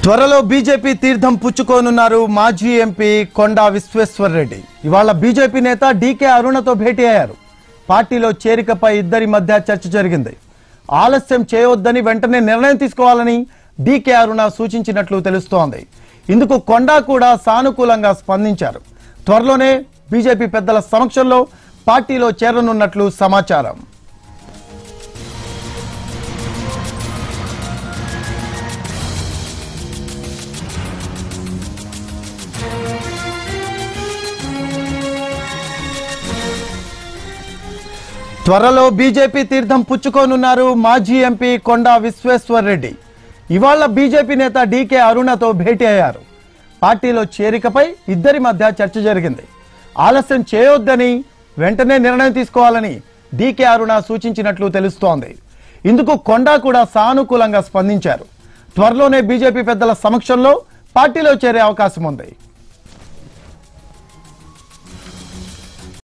త్వరలో బీజేపీ తీర్థం పుచ్చుకోనున్నారు మాజీ ఎంపీ కొండా విశ్వేశ్వర్ రెడ్డి ఇవాళ బీజేపీ నేత డీకే అరుణతో భేటీ అయ్యారు పార్టీలో చేరికపై ఇద్దరి మధ్య చర్చ జరిగింది ఆలస్యం చేయవద్దని వెంటనే నిర్ణయం తీసుకోవాలని డీకే అరుణ సూచించినట్లు తెలుస్తోంది ఇందుకు కొండా కూడా సానుకూలంగా స్పందించారు త్వరలోనే బీజేపీ పెద్దల సమక్షంలో పార్టీలో చేరనున్నట్లు సమాచారం త్వరలో బీజేపీ తీర్థం పుచ్చుకోనున్నారు మాజీ ఎంపీ కొండా విశ్వేశ్వర్ రెడ్డి ఇవాళ బీజేపీ నేత డీకే అరుణతో భేటీ అయ్యారు పార్టీలో చేరికపై ఇద్దరి మధ్య చర్చ జరిగింది ఆలస్యం చేయొద్దని వెంటనే నిర్ణయం తీసుకోవాలని డీకే అరుణ సూచించినట్లు తెలుస్తోంది ఇందుకు కొండా కూడా సానుకూలంగా స్పందించారు త్వరలోనే బీజేపీ పెద్దల సమక్షంలో పార్టీలో చేరే అవకాశం ఉంది